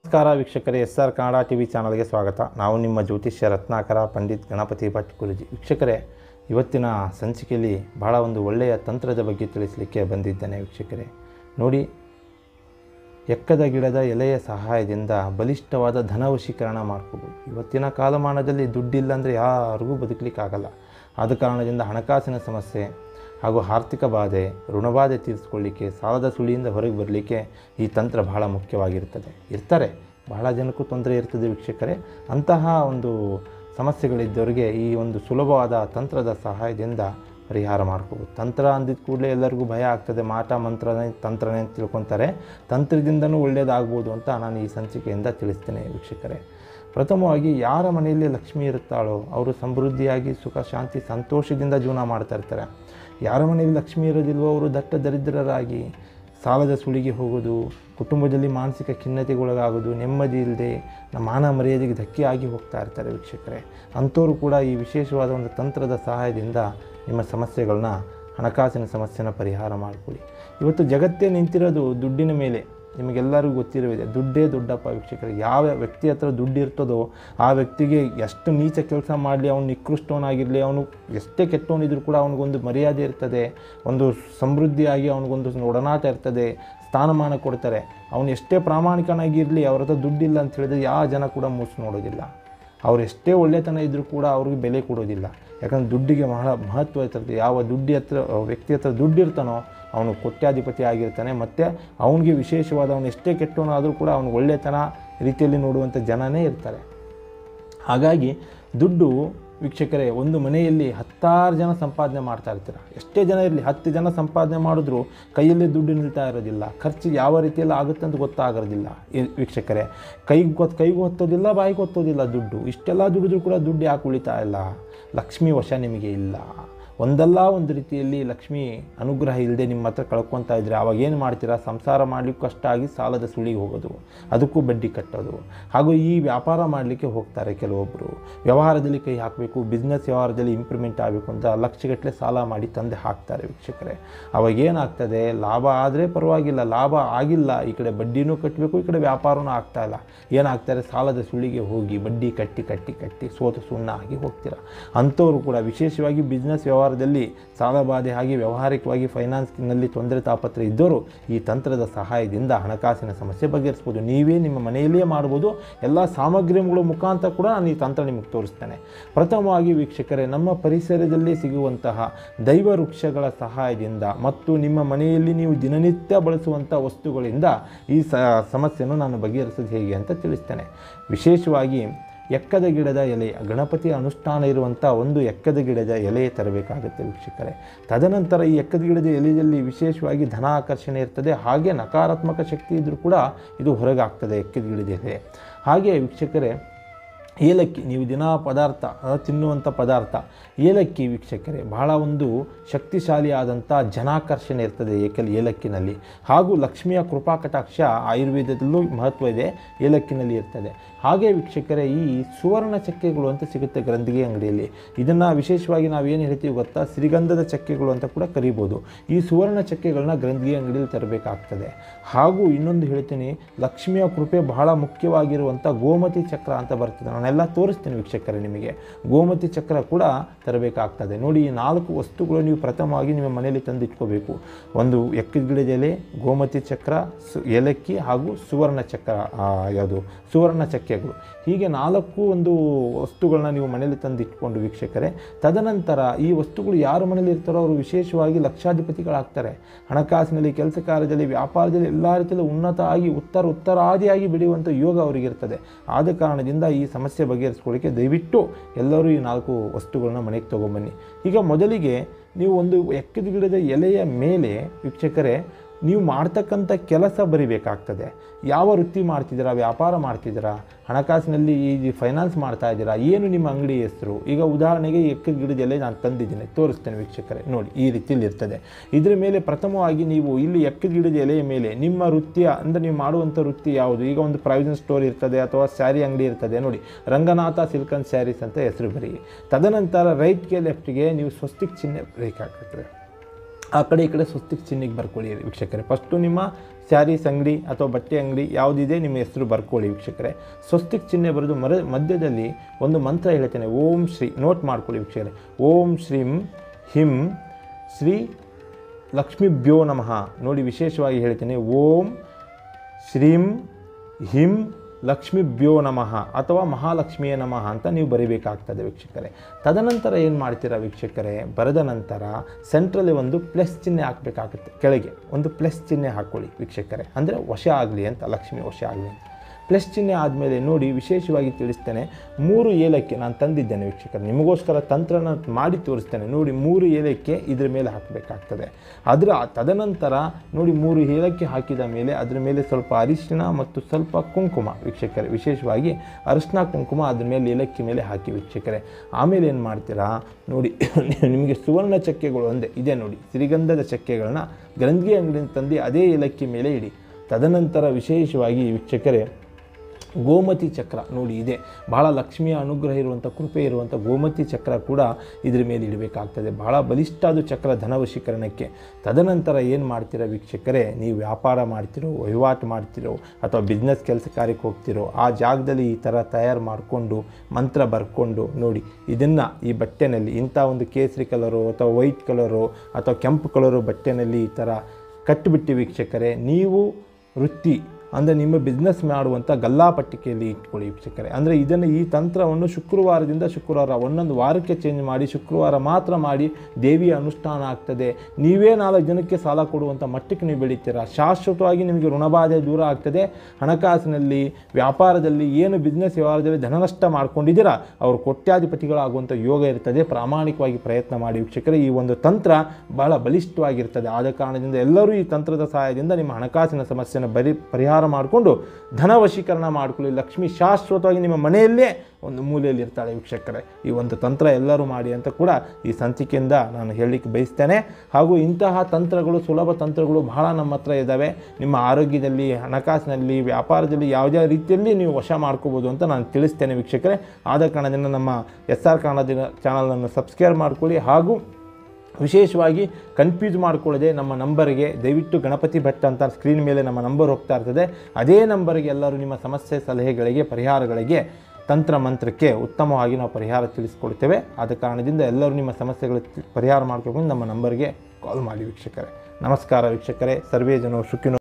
ನಮಸ್ಕಾರ ವೀಕ್ಷಕರೇ S R Kannada T V ಚಾನಲ್ಗೆ ಸ್ವಾಗತ ನಾವು ನಿಮ್ಮ ಜ್ಯೋತಿಷ್ಯ ರತ್ನಾಕರ ಪಂಡಿತ್ ಗಣಪತಿ ಭಟ್ ಗುರುಜಿ ವೀಕ್ಷಕರೇ ಇವತ್ತಿನ ಸಂಚಿಕೆಯಲ್ಲಿ ಬಹಳ ಒಂದು ಒಳ್ಳೆಯ ತಂತ್ರದ ಬಗ್ಗೆ ತಿಳಿಸಲಿಕ್ಕೆ ಬಂದಿದ್ದೇನೆ ವೀಕ್ಷಕರೇ ನೋಡಿ ಎಕ್ಕದ ಗಿಡದ ಎಲೆಯ ಸಹಾಯದಿಂದ ಬಲಿಷ್ಠವಾದ ಧನವಶೀಕರಣ ಮಾಡ್ಕೋಬೋದು ಇವತ್ತಿನ ಕಾಲಮಾನದಲ್ಲಿ ದುಡ್ಡಿಲ್ಲ ಅಂದರೆ ಯಾರಿಗೂ ಬದುಕಲಿಕ್ಕಾಗಲ್ಲ ಆದ ಕಾರಣದಿಂದ ಹಣಕಾಸಿನ ಸಮಸ್ಯೆ ಹಾಗೂ ಆರ್ಥಿಕ ಬಾಧೆ ಋಣಬಾಧೆ ತೀರಿಸ್ಕೊಳ್ಳಿಕ್ಕೆ ಸಾಲದ ಸುಳಿಯಿಂದ ಹೊರಗೆ ಬರಲಿಕ್ಕೆ ಈ ತಂತ್ರ ಬಹಳ ಮುಖ್ಯವಾಗಿರ್ತದೆ ಇರ್ತಾರೆ ಬಹಳ ಜನಕ್ಕೂ ತೊಂದರೆ ಇರ್ತದೆ ವೀಕ್ಷಕರೇ ಅಂತಹ ಒಂದು ಸಮಸ್ಯೆಗಳಿದ್ದವರಿಗೆ ಈ ಒಂದು ಸುಲಭವಾದ ತಂತ್ರದ ಸಹಾಯದಿಂದ ಪರಿಹಾರ ಮಾಡ್ಕೋಬೋದು ತಂತ್ರ ಅಂದಿದ ಕೂಡಲೇ ಎಲ್ಲರಿಗೂ ಭಯ ಆಗ್ತದೆ ಮಾಟ ಮಂತ್ರನೇ ತಂತ್ರನೇ ಅಂತ ತಿಳ್ಕೊತಾರೆ ತಂತ್ರದಿಂದನೂ ಒಳ್ಳೆಯದಾಗ್ಬೋದು ಅಂತ ನಾನು ಈ ಸಂಚಿಕೆಯಿಂದ ತಿಳಿಸ್ತೇನೆ ವೀಕ್ಷಕರೇ ಪ್ರಥಮವಾಗಿ ಯಾರ ಮನೆಯಲ್ಲಿ ಲಕ್ಷ್ಮಿ ಇರುತ್ತಾಳೋ ಅವರು ಸಮೃದ್ಧಿಯಾಗಿ ಸುಖ ಶಾಂತಿ ಸಂತೋಷದಿಂದ ಜೀವನ ಮಾಡ್ತಾ ಇರ್ತಾರೆ ಯಾರ ಮನೆಯಲ್ಲಿ ಲಕ್ಷ್ಮಿ ಇರೋದಿಲ್ವೋ ಅವರು ದಟ್ಟ ದರಿದ್ರರಾಗಿ ಸಾಲದ ಸುಳಿಗೆ ಹೋಗೋದು ಕುಟುಂಬದಲ್ಲಿ ಮಾನಸಿಕ ಖಿನ್ನತೆಗೊಳಗಾಗೋದು ನೆಮ್ಮದಿ ಇಲ್ಲದೆ ಮಾನ ಮರ್ಯಾದೆಗೆ ಧಕ್ಕೆ ಆಗಿ ಹೋಗ್ತಾ ಇರ್ತಾರೆ ವೀಕ್ಷಕರೇ ಅಂಥವರು ಕೂಡ ಈ ವಿಶೇಷವಾದ ಒಂದು ತಂತ್ರದ ಸಹಾಯದಿಂದ ನಿಮ್ಮ ಸಮಸ್ಯೆಗಳನ್ನ ಹಣಕಾಸಿನ ಸಮಸ್ಯೆನ ಪರಿಹಾರ ಮಾಡಿಕೊಳ್ಳಿ ಇವತ್ತು ಜಗತ್ತೇ ನಿಂತಿರೋದು ದುಡ್ಡಿನ ಮೇಲೆ ನಿಮಗೆಲ್ಲರಿಗೂ ಗೊತ್ತಿರುವಿದೆ ದುಡ್ಡೇ ದೊಡ್ಡಪ್ಪ ವೀಕ್ಷಕರು ಯಾವ ವ್ಯಕ್ತಿ ಹತ್ರ ದುಡ್ಡು ಇರ್ತದೋ ಆ ವ್ಯಕ್ತಿಗೆ ಎಷ್ಟು ನೀಚ ಕೆಲಸ ಮಾಡಲಿ ಅವನು ನಿಕೃಷ್ಟವನಾಗಿರಲಿ ಅವನು ಎಷ್ಟೇ ಕೆಟ್ಟವನಿದ್ರೂ ಕೂಡ ಅವನಿಗೊಂದು ಮರ್ಯಾದೆ ಇರ್ತದೆ ಒಂದು ಸಮೃದ್ಧಿಯಾಗಿ ಅವನಿಗೊಂದು ಒಡನಾಟ ಇರ್ತದೆ ಸ್ಥಾನಮಾನ ಕೊಡ್ತಾರೆ ಅವನು ಎಷ್ಟೇ ಪ್ರಾಮಾಣಿಕನಾಗಿರಲಿ ಅವ್ರ ಹತ್ರ ದುಡ್ಡಿಲ್ಲ ಅಂತ ಹೇಳಿದ್ರೆ ಯಾವ ಜನ ಕೂಡ ಮೂಸ್ ನೋಡೋದಿಲ್ಲ ಅವ್ರು ಎಷ್ಟೇ ಒಳ್ಳೆತನ ಇದ್ದರೂ ಕೂಡ ಅವ್ರಿಗೆ ಬೆಲೆ ಕೊಡೋದಿಲ್ಲ ಯಾಕಂದ್ರೆ ದುಡ್ಡಿಗೆ ಬಹಳ ಮಹತ್ವ ಇರ್ತದೆ ಯಾವ ದುಡ್ಡಿ ಹತ್ರ ವ್ಯಕ್ತಿ ಹತ್ರ ದುಡ್ಡು ಇರ್ತಾನೋ ಅವನು ಕೋಟ್ಯಾಧಿಪತಿ ಆಗಿರ್ತಾನೆ ಮತ್ತು ಅವನಿಗೆ ವಿಶೇಷವಾದ ಅವನು ಎಷ್ಟೇ ಕೆಟ್ಟವನಾದರೂ ಕೂಡ ಅವನು ಒಳ್ಳೆತನ ರೀತಿಯಲ್ಲಿ ನೋಡುವಂಥ ಜನನೇ ಇರ್ತಾರೆ ಹಾಗಾಗಿ ದುಡ್ಡು ವೀಕ್ಷಕರೇ ಒಂದು ಮನೆಯಲ್ಲಿ ಹತ್ತಾರು ಜನ ಸಂಪಾದನೆ ಮಾಡ್ತಾ ಇರ್ತೀರ ಎಷ್ಟೇ ಜನ ಇರಲಿ ಹತ್ತು ಜನ ಸಂಪಾದನೆ ಮಾಡಿದ್ರು ಕೈಯಲ್ಲಿ ದುಡ್ಡು ನಿಲ್ತಾ ಇರೋದಿಲ್ಲ ಖರ್ಚು ಯಾವ ರೀತಿಯಲ್ಲಿ ಆಗುತ್ತೆ ಅಂತ ಗೊತ್ತಾಗಿರೋದಿಲ್ಲ ಈ ವೀಕ್ಷಕರೇ ಕೈಗೆ ಗೊತ್ತು ಕೈಗೂ ಹೊತ್ತೋದಿಲ್ಲ ಬಾಯಿಗೆ ಹೊತ್ತೋದಿಲ್ಲ ದುಡ್ಡು ಇಷ್ಟೆಲ್ಲ ದುಡಿದ್ರೂ ಕೂಡ ದುಡ್ಡು ಯಾಕೆ ಉಳಿತಾ ಇಲ್ಲ ಲಕ್ಷ್ಮಿ ವಶ ನಿಮಗೆ ಇಲ್ಲ ಒಂದಲ್ಲ ಒಂದು ರೀತಿಯಲ್ಲಿ ಲಕ್ಷ್ಮಿ ಅನುಗ್ರಹ ಇಲ್ಲದೆ ನಿಮ್ಮ ಹತ್ರ ಕಳ್ಕೊತಾ ಇದ್ರೆ ಆವಾಗ ಏನು ಮಾಡ್ತೀರಾ ಸಂಸಾರ ಮಾಡಲಿಕ್ಕೂ ಕಷ್ಟ ಆಗಿ ಸಾಲದ ಸುಳಿಗೆ ಹೋಗೋದು ಅದಕ್ಕೂ ಬಡ್ಡಿ ಕಟ್ಟೋದು ಹಾಗೂ ಈ ವ್ಯಾಪಾರ ಮಾಡಲಿಕ್ಕೆ ಹೋಗ್ತಾರೆ ಕೆಲವೊಬ್ಬರು ವ್ಯವಹಾರದಲ್ಲಿ ಕೈ ಹಾಕಬೇಕು ಬಿಸ್ನೆಸ್ ವ್ಯವಹಾರದಲ್ಲಿ ಇಂಪ್ರೂವ್ಮೆಂಟ್ ಆಗಬೇಕು ಅಂತ ಲಕ್ಷಗಟ್ಟಲೆ ಸಾಲ ಮಾಡಿ ತಂದೆ ಹಾಕ್ತಾರೆ ವೀಕ್ಷಕರೇ ಅವಾಗ ಏನಾಗ್ತದೆ ಲಾಭ ಆದರೆ ಪರವಾಗಿಲ್ಲ ಲಾಭ ಆಗಿಲ್ಲ ಈ ಕಡೆ ಬಡ್ಡಿನೂ ಕಟ್ಟಬೇಕು ಈ ಕಡೆ ವ್ಯಾಪಾರನೂ ಆಗ್ತಾ ಇಲ್ಲ ಏನಾಗ್ತಾರೆ ಸಾಲದ ಸುಳಿಗೆ ಹೋಗಿ ಬಡ್ಡಿ ಕಟ್ಟಿ ಕಟ್ಟಿ ಕಟ್ಟಿ ಸೋತು ಸುಣ್ಣ ಆಗಿ ಹೋಗ್ತೀರಾ ಅಂಥವರು ಕೂಡ ವಿಶೇಷವಾಗಿ ಬಿಸ್ನೆಸ್ ವ್ಯವಹಾರದಲ್ಲಿ ಸಾಲಬಾಧೆ ಆಗಿ ವ್ಯಾವಹಾರಿಕವಾಗಿ ಫೈನಾನ್ಸ್ನಲ್ಲಿ ತೊಂದರೆ ತಾಪತ್ರ ಇದ್ದವರು ಈ ತಂತ್ರದ ಸಹಾಯದಿಂದ ಹಣಕಾಸಿನ ಸಮಸ್ಯೆ ಬಗೆಹರಿಸ್ಬೋದು ನೀವೇ ನಿಮ್ಮ ಮನೆಯಲ್ಲಿಯೇ ಮಾಡ್ಬೋದು ಎಲ್ಲ ಸಾಮಗ್ರಿಗಳ ಮುಖಾಂತರ ಕೂಡ ನಾನು ಈ ತಂತ್ರ ನಿಮಗೆ ತೋರಿಸ್ತೇನೆ ಪ್ರಥಮವಾಗಿ ವೀಕ್ಷಕರೇ ನಮ್ಮ ಪರಿಸರದಲ್ಲಿ ಸಿಗುವಂತಹ ದೈವ ವೃಕ್ಷಗಳ ಸಹಾಯದಿಂದ ಮತ್ತು ನಿಮ್ಮ ಮನೆಯಲ್ಲಿ ನೀವು ದಿನನಿತ್ಯ ಬಳಸುವಂಥ ವಸ್ತುಗಳಿಂದ ಈ ಸ ಸಮಸ್ಯೆಯನ್ನು ನಾನು ಬಗೆಹರಿಸೋದು ಹೇಗೆ ಅಂತ ತಿಳಿಸ್ತೇನೆ ವಿಶೇಷವಾಗಿ ಎಕ್ಕದ ಗಿಡದ ಎಲೆ ಗಣಪತಿಯ ಅನುಷ್ಠಾನ ಇರುವಂಥ ಒಂದು ಎಕ್ಕದ ಗಿಡದ ಎಲೆ ತರಬೇಕಾಗುತ್ತೆ ವೀಕ್ಷಕರೇ ತದನಂತರ ಈ ಎಕ್ಕದ ಗಿಡದ ಎಲೆಯಲ್ಲಿ ವಿಶೇಷವಾಗಿ ಧನ ಆಕರ್ಷಣೆ ಇರ್ತದೆ ಹಾಗೆ ನಕಾರಾತ್ಮಕ ಶಕ್ತಿ ಇದ್ದರೂ ಕೂಡ ಇದು ಹೊರಗಾಗ್ತದೆ ಎಕ್ಕದ ಗಿಡದ ಎಲೆ ಹಾಗೆ ವೀಕ್ಷಕರೇ ಏಲಕ್ಕಿ ನೀವು ದಿನ ಪದಾರ್ಥ ಅಹ್, ತಿನ್ನುವಂಥ ಪದಾರ್ಥ ಏಲಕ್ಕಿ ವೀಕ್ಷಕರೇ ಬಹಳ ಒಂದು ಶಕ್ತಿಶಾಲಿಯಾದಂಥ ಜನಾಕರ್ಷಣೆ ಇರ್ತದೆ ಏಕಲ್ ಏಲಕ್ಕಿನಲ್ಲಿ ಹಾಗೂ ಲಕ್ಷ್ಮಿಯ ಕೃಪಾ ಕಟಾಕ್ಷ ಆಯುರ್ವೇದದಲ್ಲೂ ಮಹತ್ವ ಇದೆ ಏಲಕ್ಕಿನಲ್ಲಿ ಇರ್ತದೆ ಹಾಗೆ ವೀಕ್ಷಕರೇ ಈ ಸುವರ್ಣ ಚಕ್ಕೆಗಳು ಅಂತ ಸಿಗುತ್ತೆ ಗ್ರಂಥಿಗೆ ಅಂಗಡಿಯಲ್ಲಿ ಇದನ್ನು ವಿಶೇಷವಾಗಿ ನಾವು ಏನು ಹೇಳ್ತೀವಿ ಗೊತ್ತಾ ಶ್ರೀಗಂಧದ ಚಕ್ಕೆಗಳು ಅಂತ ಕೂಡ ಕರಿಬೋದು ಈ ಸುವರ್ಣ ಚಕ್ಕೆಗಳನ್ನ ಗ್ರಂಥಿಗೆ ಅಂಗಡಿಯಲ್ಲಿ ತರಬೇಕಾಗ್ತದೆ ಹಾಗೂ ಇನ್ನೊಂದು ಹೇಳ್ತೀನಿ ಲಕ್ಷ್ಮಿಯ ಕೃಪೆ ಬಹಳ ಮುಖ್ಯವಾಗಿರುವಂಥ ಗೋಮತಿ ಚಕ್ರ ಅಂತ ಬರ್ತದೆ ನಾನೆಲ್ಲ ತೋರಿಸ್ತೀನಿ ವೀಕ್ಷಕರೇ ನಿಮಗೆ ಗೋಮತಿ ಚಕ್ರ ಕೂಡ ತರಬೇಕಾಗ್ತದೆ ನೋಡಿ ಈ ನಾಲ್ಕು ವಸ್ತುಗಳು ನೀವು ಪ್ರಥಮವಾಗಿ ನಿಮ್ಮ ಮನೆಯಲ್ಲಿ ತಂದಿಟ್ಕೋಬೇಕು ಒಂದು ಎಕ್ಕದ ಗಿಡದ ಎಲೆ ಗೋಮತಿ ಚಕ್ರ ಸು ಏಲಕ್ಕಿ ಹಾಗೂ ಸುವರ್ಣ ಚಕ್ರ ಆ, ಯಾವುದು ಸುವರ್ಣ ಚಕ್ಕೆಗಳು ಹೀಗೆ ನಾಲ್ಕು ಒಂದು ವಸ್ತುಗಳನ್ನ ನೀವು ಮನೆಯಲ್ಲಿ ತಂದಿಟ್ಕೊಂಡು ವೀಕ್ಷಕರೇ ತದನಂತರ ಈ ವಸ್ತುಗಳು ಯಾರ ಮನೇಲಿ ಇರ್ತಾರೋ ಅವರು ವಿಶೇಷವಾಗಿ ಲಕ್ಷಾಧಿಪತಿಗಳಾಗ್ತಾರೆ ಹಣಕಾಸಿನಲ್ಲಿ ಕೆಲಸ ಕಾರ್ಯದಲ್ಲಿ ವ್ಯಾಪಾರದಲ್ಲಿ ಎಲ್ಲ ರೀತಿಯಲ್ಲಿ ಉನ್ನತ ಆಗಿ ಉತ್ತರ ಉತ್ತರಾದಿಯಾಗಿ ಬೆಳೆಯುವಂಥ ಯೋಗ ಅವರಿಗಿರ್ತದೆ ಆದ ಕಾರಣದಿಂದ ಈ ಸಮಸ್ಯೆ ಬಗೆಹರಿಸ್ಕೊಳ್ಳಿಕ್ಕೆ ದಯವಿಟ್ಟು ಎಲ್ಲರೂ ಈ ನಾಲ್ಕು ವಸ್ತುಗಳನ್ನ ಮನೆಗೆ ತೊಗೊಂಬನ್ನಿ ಈಗ ಮೊದಲಿಗೆ ನೀವು ಒಂದು ಎಕ್ಕದ ಗಿಡದ ಎಲೆಯ ಮೇಲೆ ವೀಕ್ಷಕರೇ ನೀವು ಮಾಡ್ತಕ್ಕಂಥ ಕೆಲಸ ಬರಿಬೇಕಾಗ್ತದೆ ಯಾವ ವೃತ್ತಿ ಮಾಡ್ತಿದ್ದೀರಾ ವ್ಯಾಪಾರ ಮಾಡ್ತಿದ್ದೀರಾ ಹಣಕಾಸಿನಲ್ಲಿ ಈ ಫೈನಾನ್ಸ್ ಮಾಡ್ತಾ ಇದ್ದೀರಾ ಏನು ನಿಮ್ಮ ಅಂಗಡಿ ಹೆಸರು ಈಗ ಉದಾಹರಣೆಗೆ ಈ ಎಕ್ಕದ ಗಿಡದ ಎಲೆ ನಾನು ತಂದಿದ್ದೀನಿ ತೋರಿಸ್ತೇನೆ ವೀಕ್ಷಕರೇ ನೋಡಿ ಈ ರೀತಿಯಲ್ಲಿ ಇರ್ತದೆ ಇದರ ಮೇಲೆ ಪ್ರಥಮವಾಗಿ ನೀವು ಇಲ್ಲಿ ಎಕ್ಕದ ಗಿಡದ ಎಲೆಯ ಮೇಲೆ ನಿಮ್ಮ ವೃತ್ತಿಯ ಅಂದರೆ ನೀವು ಮಾಡುವಂಥ ವೃತ್ತಿ ಯಾವುದು ಈಗ ಒಂದು ಪ್ರಾವಿಷನ್ ಸ್ಟೋರ್ ಇರ್ತದೆ ಅಥವಾ ಸ್ಯಾರಿ ಅಂಗಡಿ ಇರ್ತದೆ ನೋಡಿ ರಂಗನಾಥ ಸಿಲ್ಕ್ ಅಂಡ್ ಸ್ಯಾರೀಸ್ ಅಂತ ಹೆಸರು ಬರೀ ತದನಂತರ ರೈಟ್ಗೆ ಲೆಫ್ಟ್ಗೆ ನೀವು ಸ್ವಸ್ತಿಕ್ ಚಿಹ್ನೆ ಬೇಕಾಗ್ತದೆ ಆ ಕಡೆ ಈ ಕಡೆ ಸ್ವಸ್ತಿಕ್ ಚಿಹ್ನೆಗೆ ಬರ್ಕೊಳ್ಳಿ ವೀಕ್ಷಕರೇ ಫಸ್ಟು ನಿಮ್ಮ ಸ್ಯಾರೀಸ್ ಅಂಗಡಿ ಅಥವಾ ಬಟ್ಟೆ ಅಂಗಡಿ ಯಾವುದಿದೆ ನಿಮ್ಮ ಹೆಸರು ಬರ್ಕೊಳ್ಳಿ ವೀಕ್ಷಕರೇ ಸ್ವಸ್ತಿಕ್ ಚಿಹ್ನೆ ಬರೆದು ಮರ ಮಧ್ಯದಲ್ಲಿ ಒಂದು ಮಂತ್ರ ಹೇಳ್ತೇನೆ ಓಂ ಶ್ರೀ ನೋಟ್ ಮಾಡ್ಕೊಳ್ಳಿ ವೀಕ್ಷಕರೇ ಓಂ ಶ್ರೀಂ ಹಿಂ ಶ್ರೀ ಲಕ್ಷ್ಮೀಭ್ಯೋ ನಮಃ ನೋಡಿ ವಿಶೇಷವಾಗಿ ಹೇಳ್ತೇನೆ ಓಂ ಶ್ರೀಂ ಹಿಂ ಲಕ್ಷ್ಮೀಭ್ಯೋ ನಮಃ ಅಥವಾ ಮಹಾಲಕ್ಷ್ಮಿಯ ನಮಃ ಅಂತ ನೀವು ಬರಿಬೇಕಾಗ್ತದೆ ವೀಕ್ಷಕರೇ ತದನಂತರ ಏನು ಮಾಡ್ತೀರಾ ವೀಕ್ಷಕರೇ ಬರೆದ ನಂತರ ಸೆಂಟ್ರಲ್ಲಿ ಒಂದು ಪ್ಲಸ್ ಚಿಹ್ನೆ ಹಾಕಬೇಕಾಗುತ್ತೆ ಕೆಳಗೆ ಒಂದು ಪ್ಲಸ್ ಚಿಹ್ನೆ ಹಾಕ್ಕೊಳ್ಳಿ ವೀಕ್ಷಕರೇ ಅಂದರೆ ವಶ ಆಗಲಿ ಅಂತ ಲಕ್ಷ್ಮಿ ವಶ ಆಗಲಿ ಅಂತ ಪ್ಲಸ್ ಚಿಹ್ನೆ ಆದಮೇಲೆ ನೋಡಿ ವಿಶೇಷವಾಗಿ ತಿಳಿಸ್ತೇನೆ ಮೂರು ಏಲಕ್ಕಿ ನಾನು ತಂದಿದ್ದೇನೆ ವೀಕ್ಷಕರು ನಿಮಗೋಸ್ಕರ ತಂತ್ರನ ಮಾಡಿ ತೋರಿಸ್ತೇನೆ ನೋಡಿ ಮೂರು ಏಲಕ್ಕಿ ಇದ್ರ ಮೇಲೆ ಹಾಕಬೇಕಾಗ್ತದೆ ಅದರ ತದನಂತರ ನೋಡಿ ಮೂರು ಏಲಕ್ಕಿ ಹಾಕಿದ ಮೇಲೆ ಅದರ ಮೇಲೆ ಸ್ವಲ್ಪ ಅರಿಶಿಣ ಮತ್ತು ಸ್ವಲ್ಪ ಕುಂಕುಮ ವೀಕ್ಷಕರೇ ವಿಶೇಷವಾಗಿ ಅರಿಶಿಣ ಕುಂಕುಮ ಅದ್ರ ಮೇಲೆ ಏಲಕ್ಕಿ ಮೇಲೆ ಹಾಕಿ ವೀಕ್ಷಕರೇ ಆಮೇಲೆ ಏನು ಮಾಡ್ತೀರಾ ನೋಡಿ ನಿಮಗೆ ಸುವರ್ಣ ಚಕ್ಕೆಗಳು ಒಂದೇ ಇದೆ ನೋಡಿ ಸಿರಿಗಂಧದ ಚಕ್ಕೆಗಳನ್ನ ಗಂಧಿ ಅಂಗಡಿಯಿಂದ ತಂದು ಅದೇ ಏಲಕ್ಕಿ ಮೇಲೆ ಇಡಿ ತದನಂತರ ವಿಶೇಷವಾಗಿ ವೀಕ್ಷಕರೇ ಗೋಮತಿ ಚಕ್ರ ನೋಡಿ ಇದೆ ಬಹಳ ಲಕ್ಷ್ಮಿಯ ಅನುಗ್ರಹ ಇರುವಂಥ ಕೃಪೆ ಇರುವಂಥ ಗೋಮತಿ ಚಕ್ರ ಕೂಡ ಇದ್ರ ಮೇಲೆ ಇಡಬೇಕಾಗ್ತದೆ ಬಹಳ ಬಲಿಷ್ಠಾದ ಚಕ್ರ ಧನವಶೀಕರಣಕ್ಕೆ ತದನಂತರ ಏನು ಮಾಡ್ತೀರಾ ವೀಕ್ಷಕರೇ ನೀವು ವ್ಯಾಪಾರ ಮಾಡ್ತಿರೋ ವಹಿವಾಟು ಮಾಡ್ತಿರೋ ಅಥವಾ ಬಿಸ್ನೆಸ್ ಕೆಲಸ ಕಾರ್ಯಕ್ಕೆ ಹೋಗ್ತಿರೋ ಆ ಜಾಗದಲ್ಲಿ ಈ ಥರ ತಯಾರು ಮಾಡಿಕೊಂಡು ಮಂತ್ರ ಬರ್ಕೊಂಡು ನೋಡಿ ಇದನ್ನು ಈ ಬಟ್ಟೆನಲ್ಲಿ ಇಂಥ ಒಂದು ಕೇಸರಿ ಕಲರು ಅಥವಾ ವೈಟ್ ಕಲರು ಅಥವಾ ಕೆಂಪು ಕಲರು ಬಟ್ಟೆನಲ್ಲಿ ಈ ಥರ ಕಟ್ಟಿಬಿಟ್ಟು ವೀಕ್ಷಕರೇ ನೀವು ವೃತ್ತಿ ಅಂದರೆ ನಿಮ್ಮ ಬಿಸ್ನೆಸ್ ಮಾಡುವಂಥ ಗಲ್ಲಾಪಟ್ಟಿಕೆಯಲ್ಲಿ ಇಟ್ಕೊಳ್ಳಿ ವೀಕ್ಷಕರೇ ಅಂದರೆ ಇದನ್ನು ಈ ತಂತ್ರವನ್ನು ಶುಕ್ರವಾರದಿಂದ ಶುಕ್ರವಾರ ಒಂದೊಂದು ವಾರಕ್ಕೆ ಚೇಂಜ್ ಮಾಡಿ ಶುಕ್ರವಾರ ಮಾತ್ರ ಮಾಡಿ ದೇವಿಯ ಅನುಷ್ಠಾನ ಆಗ್ತದೆ ನೀವೇ ನಾಲ್ಕು ಜನಕ್ಕೆ ಸಾಲ ಕೊಡುವಂಥ ಮಟ್ಟಕ್ಕೆ ನೀವು ಬೆಳೀತೀರಾ ಶಾಶ್ವತವಾಗಿ ನಿಮಗೆ ಋಣಬಾಧೆ ದೂರ ಆಗ್ತದೆ ಹಣಕಾಸಿನಲ್ಲಿ ವ್ಯಾಪಾರದಲ್ಲಿ ಏನು ಬಿಸ್ನೆಸ್ ವ್ಯವಹಾರದಲ್ಲಿ ಧನನಷ್ಟ ಮಾಡ್ಕೊಂಡಿದ್ದೀರಾ ಅವರು ಕೋಟ್ಯಾಧಿಪತಿಗಳಾಗುವಂಥ ಯೋಗ ಇರ್ತದೆ ಪ್ರಾಮಾಣಿಕವಾಗಿ ಪ್ರಯತ್ನ ಮಾಡಿ ವೀಕ್ಷಕರೇ ಈ ಒಂದು ತಂತ್ರ ಬಹಳ ಬಲಿಷ್ಠವಾಗಿರ್ತದೆ ಆದ ಕಾರಣದಿಂದ ಎಲ್ಲರೂ ಈ ತಂತ್ರದ ಸಹಾಯದಿಂದ ನಿಮ್ಮ ಹಣಕಾಸಿನ ಸಮಸ್ಯೆನ ಬರಿ ಪರಿಹಾರ ಮಾಡಿಕೊಂಡು ಧನ ವಶೀಕರಣ ಮಾಡ್ಕೊಳ್ಳಿ ಲಕ್ಷ್ಮಿ ಶಾಶ್ವತವಾಗಿ ನಿಮ್ಮ ಮನೆಯಲ್ಲೇ ಒಂದು ಮೂಲೆಯಲ್ಲಿ ಇರ್ತಾಳೆ ವೀಕ್ಷಕರೇ ಈ ಒಂದು ತಂತ್ರ ಎಲ್ಲರೂ ಮಾಡಿ ಅಂತ ಕೂಡ ಈ ಸಂಚಿಕೆಯಿಂದ ನಾನು ಹೇಳಲಿಕ್ಕೆ ಬಯಸ್ತೇನೆ ಹಾಗೂ ಇಂತಹ ತಂತ್ರಗಳು ಸುಲಭ ತಂತ್ರಗಳು ಬಹಳ ನಮ್ಮ ಹತ್ರ ಇದ್ದಾವೆ ನಿಮ್ಮ ಆರೋಗ್ಯದಲ್ಲಿ ಹಣಕಾಸಿನಲ್ಲಿ ವ್ಯಾಪಾರದಲ್ಲಿ ಯಾವುದೇ ರೀತಿಯಲ್ಲಿ ನೀವು ವಶ ಮಾಡ್ಕೋಬೋದು ಅಂತ ನಾನು ತಿಳಿಸ್ತೇನೆ ವೀಕ್ಷಕರೇ ಆದ ಕಾರಣದಿಂದ ನಮ್ಮ ಎಸ್ ಆರ್ ಕನ್ನಡ ಚಾನಲನ್ನು ಸಬ್ಸ್ಕ್ರೈಬ್ ಮಾಡ್ಕೊಳ್ಳಿ ಹಾಗೂ ವಿಶೇಷವಾಗಿ ಕನ್ಫ್ಯೂಸ್ ಮಾಡ್ಕೊಳ್ಳದೆ ನಮ್ಮ ನಂಬರ್ಗೆ ದಯವಿಟ್ಟು ಗಣಪತಿ ಭಟ್ ಅಂತ ಸ್ಕ್ರೀನ್ ಮೇಲೆ ನಮ್ಮ ನಂಬರ್ ಹೋಗ್ತಾ ಇರ್ತದೆ ಅದೇ ನಂಬರ್ಗೆ ಎಲ್ಲರೂ ನಿಮ್ಮ ಸಮಸ್ಯೆ ಸಲಹೆಗಳಿಗೆ ಪರಿಹಾರಗಳಿಗೆ ತಂತ್ರ ಮಂತ್ರಕ್ಕೆ ಉತ್ತಮವಾಗಿ ನಾವು ಪರಿಹಾರ ತಿಳಿಸ್ಕೊಡ್ತೇವೆ ಆದ ಕಾರಣದಿಂದ ಎಲ್ಲರೂ ನಿಮ್ಮ ಸಮಸ್ಯೆಗಳ ಪರಿಹಾರ ಮಾಡ್ಕೊಂಡು ನಮ್ಮ ನಂಬರ್ಗೆ ಕಾಲ್ ಮಾಡಿ ವೀಕ್ಷಕರೇ ನಮಸ್ಕಾರ ವೀಕ್ಷಕರೇ ಸರ್ವೇ ಜನ ಸುಖಿನೋ